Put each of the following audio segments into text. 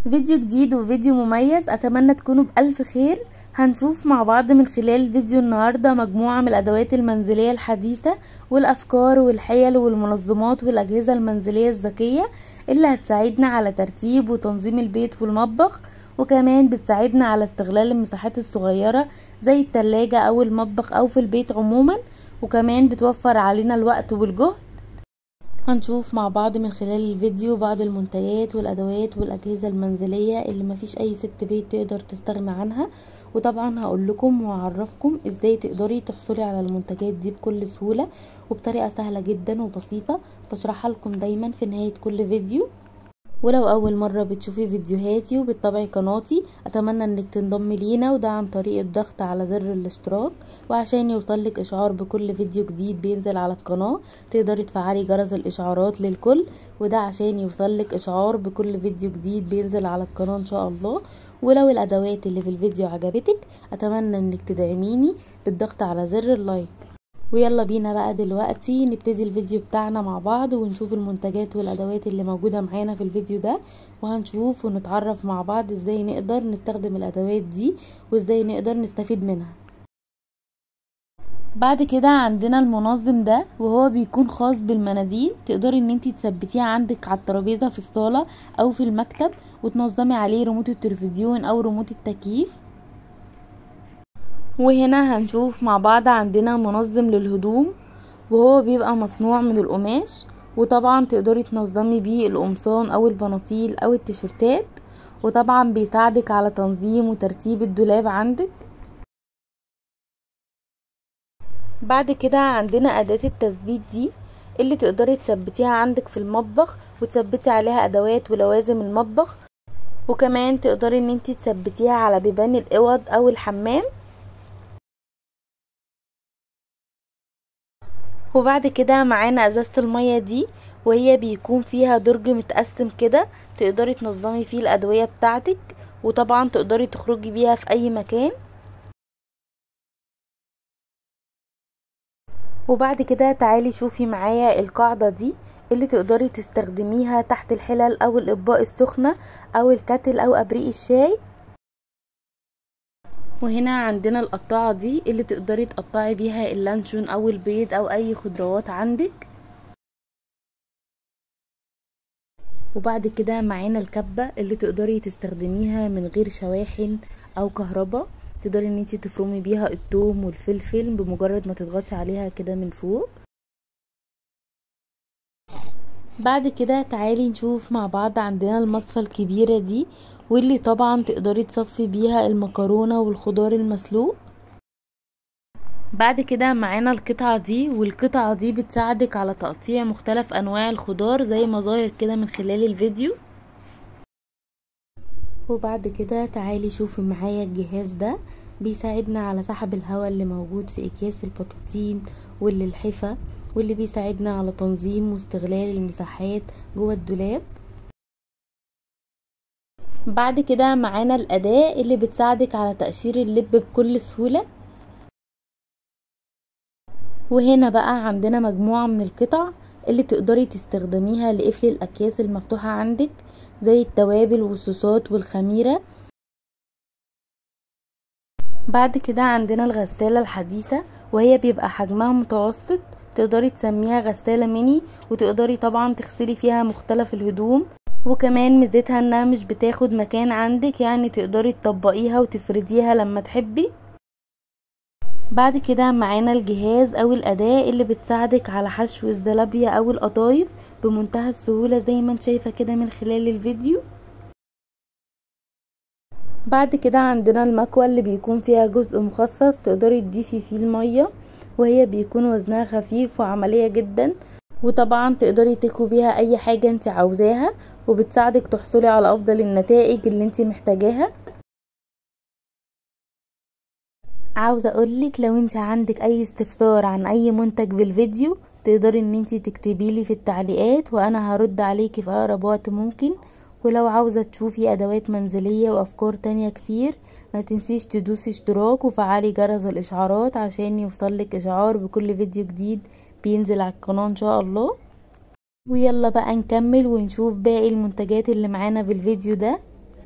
فيديو جديد وفيديو مميز اتمنى تكونوا بألف خير هنشوف مع بعض من خلال فيديو النهاردة مجموعة من الأدوات المنزلية الحديثة والأفكار والحيل والمنظمات والأجهزة المنزلية الذكية اللي هتساعدنا على ترتيب وتنظيم البيت والمطبخ وكمان بتساعدنا على استغلال المساحات الصغيرة زي التلاجة أو المطبخ أو في البيت عموما وكمان بتوفر علينا الوقت والجهد هنشوف مع بعض من خلال الفيديو بعض المنتجات والادوات والاجهزه المنزليه اللي مفيش اي ست بيت تقدر تستغنى عنها وطبعا هقول لكم واعرفكم ازاي تقدري تحصلي على المنتجات دي بكل سهوله وبطريقه سهله جدا وبسيطه بشرحها لكم دايما في نهايه كل فيديو ولو اول مرة بتشوفي فيديوهاتي وبتتابعي قناتي اتمنى انك تنضمي لينا وده عن طريق الضغط على زر الاشتراك وعشان يوصلك اشعار بكل فيديو جديد بينزل على القناة تقدري تفعلي جرس الاشعارات للكل وده عشان يوصلك اشعار بكل فيديو جديد بينزل على القناة ان شاء الله ولو الادوات اللي في الفيديو عجبتك اتمنى انك تدعميني بالضغط على زر اللايك ويلا بينا بقى دلوقتي نبتدي الفيديو بتاعنا مع بعض ونشوف المنتجات والادوات اللي موجودة معانا في الفيديو ده وهنشوف ونتعرف مع بعض ازاي نقدر نستخدم الادوات دي وازاي نقدر نستفيد منها بعد كده عندنا المنظم ده وهو بيكون خاص بالمناديل تقدري ان انتي تثبتيه عندك على الترابيزه في الصاله او في المكتب وتنظمي عليه ريموت التلفزيون او ريموت التكييف وهنا هنشوف مع بعض عندنا منظم للهدوم وهو بيبقى مصنوع من القماش وطبعا تقدري تنظمي بيه القمصان او البناطيل او التيشيرتات وطبعا بيساعدك على تنظيم وترتيب الدولاب عندك بعد كده عندنا اداة التثبيت دي اللي تقدري تثبتيها عندك في المطبخ وتثبتي عليها ادوات ولوازم المطبخ وكمان تقدري ان انتي تثبتيها على بيبان الاوض او الحمام وبعد كده معانا ازازة المية دي وهي بيكون فيها درج متقسم كده تقدري تنظمي فيه الادوية بتاعتك وطبعا تقدري تخرجي بيها في اي مكان وبعد كده تعالي شوفي معايا القاعدة دي اللي تقدري تستخدميها تحت الحلل او الاطباق السخنة او الكتل او ابريق الشاي وهنا عندنا القطاعة دي اللي تقدري تقطعي بيها اللانشون او البيض او اي خضروات عندك وبعد كده معانا الكبة اللي تقدري تستخدميها من غير شواحن او كهرباء تقدري ان انتي تفرمي بيها الثوم والفلفل بمجرد ما تضغطي عليها كده من فوق بعد كده تعالي نشوف مع بعض عندنا المصفى الكبيرة دي واللي طبعا تقدري تصفي بيها المكرونة والخضار المسلوق بعد كده معانا القطعة دي والقطعة دي بتساعدك على تقطيع مختلف انواع الخضار زي ما ظاهر كده من خلال الفيديو وبعد كده تعالي شوفي معايا الجهاز ده بيساعدنا على سحب الهواء اللي موجود في اكياس البطاطين واللي الحفا واللي بيساعدنا على تنظيم واستغلال المساحات جوه الدولاب بعد كده معانا الأداة اللي بتساعدك على تقشير اللب بكل سهولة وهنا بقى عندنا مجموعة من القطع اللي تقدري تستخدميها لقفل الأكياس المفتوحة عندك زي التوابل والصوصات والخميرة بعد كده عندنا الغسالة الحديثة وهي بيبقى حجمها متوسط تقدري تسميها غسالة ميني وتقدري طبعا تغسلي فيها مختلف الهدوم وكمان ميزتها انها مش بتاخد مكان عندك يعني تقدري تطبقيها وتفرديها لما تحبي بعد كده معانا الجهاز او الاداة اللي بتساعدك على حشو الزلابية او القطايف بمنتهى السهولة زي ما انت شايفة كده من خلال الفيديو بعد كده عندنا المكوى اللي بيكون فيها جزء مخصص تقدري تضيفي فيه المية وهي بيكون وزنها خفيف وعملية جدا وطبعا تقدري تكوي بيها اي حاجة انت عاوزاها وبتساعدك تحصلي على افضل النتائج اللي انت محتاجاها عاوزة اقولك لو انت عندك اي استفسار عن اي منتج في الفيديو تقدري ان انت تكتبي لي في التعليقات وانا هرد عليكي في اقرب وقت ممكن ولو عاوزة تشوفي ادوات منزلية وافكار تانية كتير ما تنسيش تدوسي اشتراك وفعلي جرس الاشعارات عشان يوصلك اشعار بكل فيديو جديد بينزل على القناة ان شاء الله ويلا بقى نكمل ونشوف باقي المنتجات اللي معانا في الفيديو ده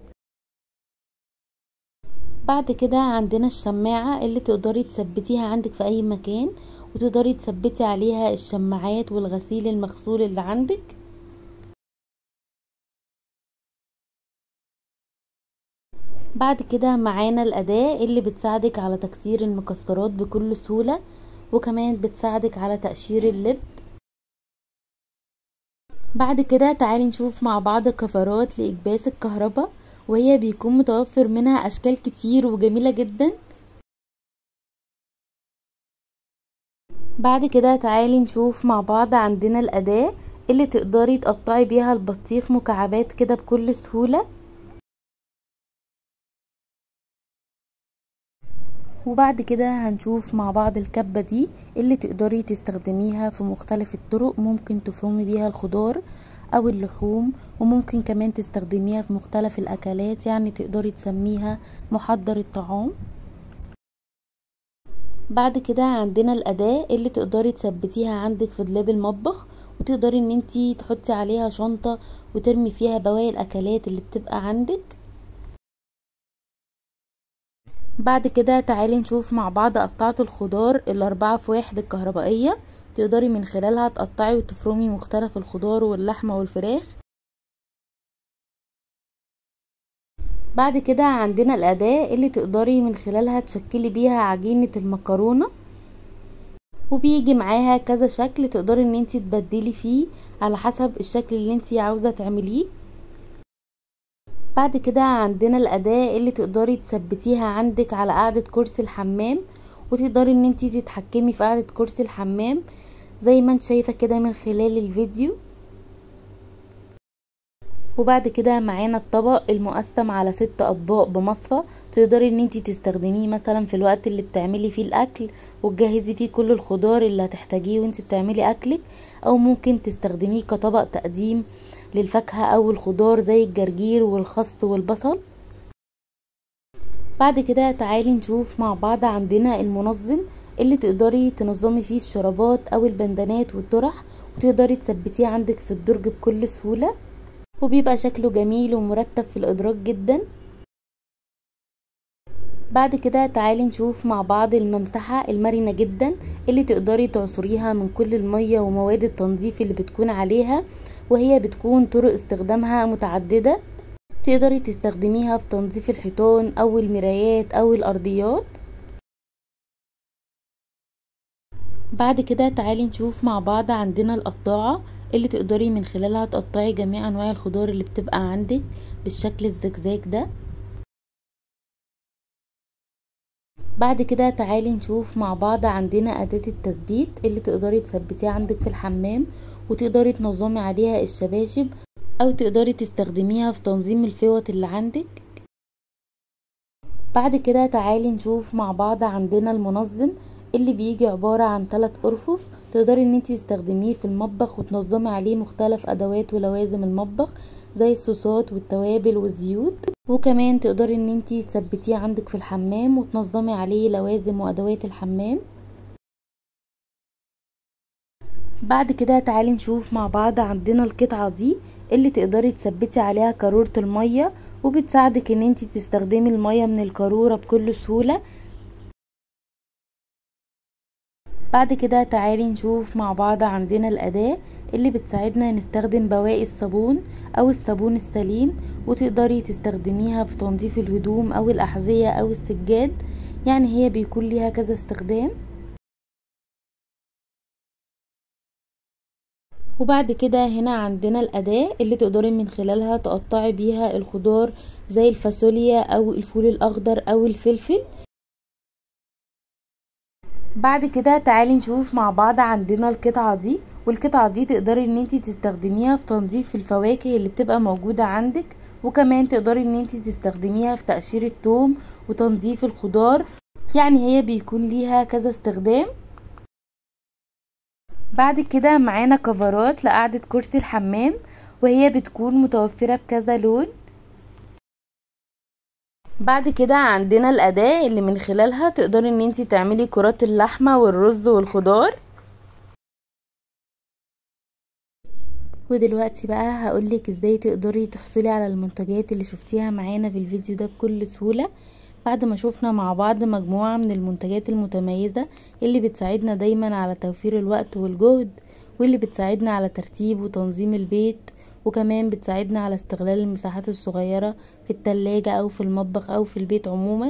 بعد كده عندنا الشماعة اللي تقدري تثبتيها عندك في اي مكان وتقدري تثبتي عليها الشماعات والغسيل المغسول اللي عندك بعد كده معانا الأداة اللي بتساعدك على تكسير المكسرات بكل سهولة وكمان بتساعدك على تقشير اللب بعد كده تعالي نشوف مع بعض كفرات لإكباس الكهرباء وهي بيكون متوفر منها أشكال كتير وجميلة جدا بعد كده تعالي نشوف مع بعض عندنا الأداة اللي تقدري تقطعي بيها البطيخ مكعبات كده بكل سهولة وبعد كده هنشوف مع بعض الكبة دي اللي تقدري تستخدميها في مختلف الطرق ممكن تفرمي بيها الخضار او اللحوم وممكن كمان تستخدميها في مختلف الاكلات يعني تقدري تسميها محضر الطعام بعد كده عندنا الاداة اللي تقدري تثبتيها عندك في دولاب المطبخ وتقدري ان انتي تحطي عليها شنطة وترمي فيها بواقي الاكلات اللي بتبقى عندك بعد كده تعالي نشوف مع بعض قطعة الخضار الاربعة في واحد الكهربائية تقدري من خلالها تقطعي وتفرمي مختلف الخضار واللحمة والفراخ بعد كده عندنا الأداة اللي تقدري من خلالها تشكلي بيها عجينة المكرونة وبيجي معاها كذا شكل تقدري ان انتي تبدلي فيه على حسب الشكل اللي انتي عاوزة تعمليه بعد كده عندنا الأداة اللي تقدري تثبتيها عندك على قاعدة كرسي الحمام وتقدري ان انتي تتحكمي في قاعدة كرسي الحمام زي ما انت شايفة كده من خلال الفيديو وبعد كده معانا الطبق المقسم على ست اطباق بمصفى تقدري ان انتي تستخدميه مثلا في الوقت اللي بتعملي فيه الاكل وتجهزي فيه كل الخضار اللي هتحتاجيه وانتي بتعملي اكلك او ممكن تستخدميه كطبق تقديم للفاكهة او الخضار زي الجرجير والخس والبصل بعد كده تعالي نشوف مع بعض عندنا المنظم اللي تقدري تنظمي فيه الشرابات او البندانات والطرح وتقدري تثبتيه عندك في الدرج بكل سهولة وبيبقى شكله جميل ومرتب في الادراج جدا بعد كده تعالي نشوف مع بعض الممسحة المرنة جدا اللي تقدري تعصريها من كل المية ومواد التنظيف اللي بتكون عليها وهي بتكون طرق استخدامها متعددة تقدري تستخدميها في تنظيف الحيطان او المرايات او الارضيات بعد كده تعالي نشوف مع بعض عندنا القطاعة اللي تقدري من خلالها تقطعي جميع انواع الخضار اللي بتبقى عندك بالشكل الزجزاج ده بعد كده تعالي نشوف مع بعض عندنا اداة التثبيت اللي تقدري تثبتيها عندك في الحمام وتقدري تنظمي عليها الشباشب او تقدري تستخدميها في تنظيم الفوط اللي عندك بعد كده تعالي نشوف مع بعض عندنا المنظم اللي بيجي عبارة عن ثلاث ارفف تقدري ان انتي تستخدميه في المطبخ وتنظمي عليه مختلف ادوات ولوازم المطبخ زي الصوصات والتوابل والزيوت وكمان تقدري ان انتي تثبتيه عندك في الحمام وتنظمي عليه لوازم وادوات الحمام بعد كده تعالي نشوف مع بعض عندنا القطعة دي اللي تقدري تثبتي عليها قارورة المية وبتساعدك ان انتي تستخدمي المية من القارورة بكل سهولة بعد كده تعالي نشوف مع بعض عندنا الأداة اللي بتساعدنا نستخدم بواقي الصابون او الصابون السليم وتقدري تستخدميها في تنظيف الهدوم او الأحذية او السجاد يعني هي بيكون ليها كذا استخدام وبعد كده هنا عندنا الأداة اللي تقدري من خلالها تقطعي بيها الخضار زي الفاصوليا او الفول الاخضر او الفلفل بعد كده تعالي نشوف مع بعض عندنا القطعة دي والقطعة دي تقدري ان انتي تستخدميها في تنظيف الفواكه اللي بتبقى موجودة عندك وكمان تقدري ان انتي تستخدميها في تقشير التوم وتنظيف الخضار يعني هي بيكون ليها كذا استخدام بعد كده معانا كفرات لقعدة كرسي الحمام وهي بتكون متوفرة بكذا لون بعد كده عندنا الأداة اللي من خلالها تقدري ان انتي تعملي كرات اللحمة والرز والخضار ودلوقتي بقى هقولك ازاي تقدري تحصلي على المنتجات اللي شفتيها معانا في الفيديو ده بكل سهولة بعد ما شوفنا مع بعض مجموعة من المنتجات المتميزة اللي بتساعدنا دايما على توفير الوقت والجهد واللي بتساعدنا على ترتيب وتنظيم البيت وكمان بتساعدنا على استغلال المساحات الصغيرة في التلاجة او في المطبخ او في البيت عموما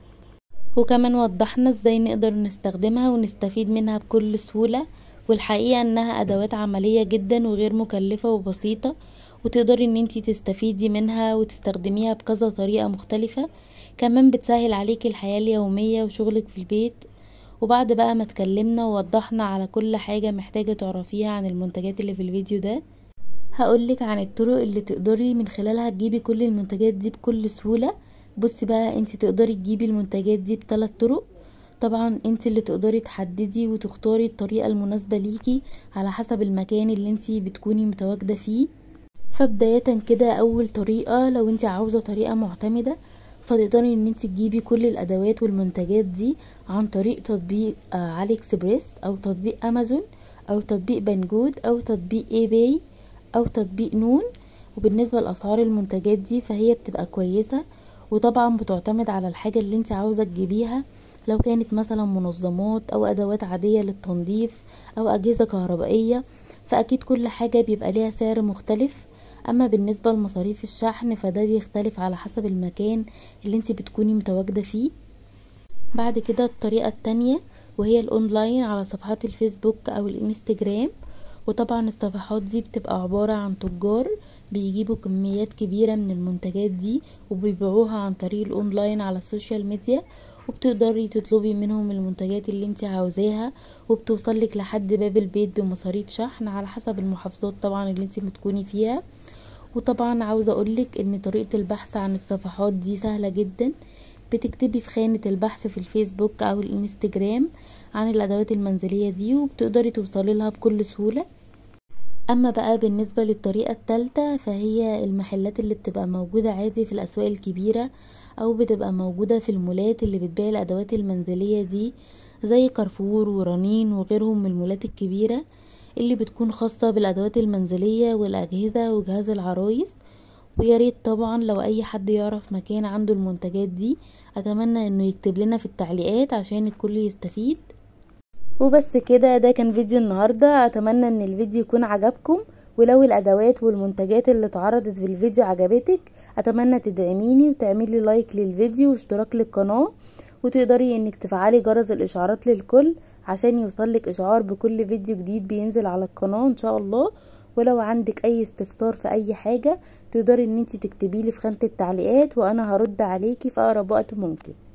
وكمان وضحنا ازاي نقدر نستخدمها ونستفيد منها بكل سهولة والحقيقة انها ادوات عملية جدا وغير مكلفة وبسيطة وتقدري ان انتي تستفيدي منها وتستخدميها بكذا طريقة مختلفة كمان بتسهل عليكي الحياة اليومية وشغلك في البيت وبعد بقى ما اتكلمنا ووضحنا على كل حاجة محتاجة تعرفيها عن المنتجات اللي في الفيديو ده هقولك عن الطرق اللي تقدري من خلالها تجيبي كل المنتجات دي بكل سهولة بصي بقى انت تقدري تجيبي المنتجات دي بثلاث طرق طبعا انت اللي تقدري تحددي وتختاري الطريقة المناسبة ليكي على حسب المكان اللي انت بتكوني متواجدة فيه فبداية كده اول طريقة لو انت عاوزة طريقة معتمدة فتقدري ان انت تجيبي كل الادوات والمنتجات دي عن طريق تطبيق علي اكسبريس او تطبيق امازون او تطبيق بنجود او تطبيق اي باي او تطبيق نون وبالنسبة لاسعار المنتجات دي فهي بتبقى كويسة وطبعا بتعتمد على الحاجة اللي انت عاوزة تجيبيها لو كانت مثلا منظمات او ادوات عادية للتنظيف او اجهزة كهربائية فاكيد كل حاجة بيبقى ليها سعر مختلف اما بالنسبة لمصاريف الشحن فده بيختلف على حسب المكان اللي انت بتكوني متواجدة فيه بعد كده الطريقة التانية وهي الاونلاين على صفحات الفيسبوك او الانستجرام وطبعا الصفحات دي بتبقى عبارة عن تجار بيجيبوا كميات كبيرة من المنتجات دي وبيبيعوها عن طريق الاونلاين على السوشيال ميديا وبتقدري تطلبي منهم المنتجات اللي انت عاوزاها وبتوصلك لحد باب البيت بمصاريف شحن على حسب المحافظات طبعا اللي انت بتكوني فيها وطبعا عاوزة اقولك ان طريقة البحث عن الصفحات دي سهلة جدا بتكتبي في خانة البحث في الفيسبوك او الانستجرام عن الادوات المنزلية دي وبتقدري توصلي لها بكل سهولة اما بقى بالنسبة للطريقة التالتة فهي المحلات اللي بتبقى موجودة عادي في الاسواق الكبيرة او بتبقى موجودة في المولات اللي بتبيع الادوات المنزلية دي زي كارفور ورنين وغيرهم من المولات الكبيرة اللي بتكون خاصة بالادوات المنزلية والاجهزة وجهاز العرايس وياريت طبعا لو اي حد يعرف مكان عنده المنتجات دي اتمنى انه يكتب لنا في التعليقات عشان الكل يستفيد وبس كده ده كان فيديو النهاردة اتمنى ان الفيديو يكون عجبكم ولو الادوات والمنتجات اللي اتعرضت في الفيديو عجبتك اتمنى تدعميني وتعملي لايك للفيديو واشتراك للقناة وتقدري انك تفعلي جرس الاشعارات للكل عشان يوصلك اشعار بكل فيديو جديد بينزل على القناة ان شاء الله ولو عندك اي استفسار في اي حاجة تقدري ان انت تكتبيلي في خانة التعليقات وانا هرد عليكي في اقرب وقت ممكن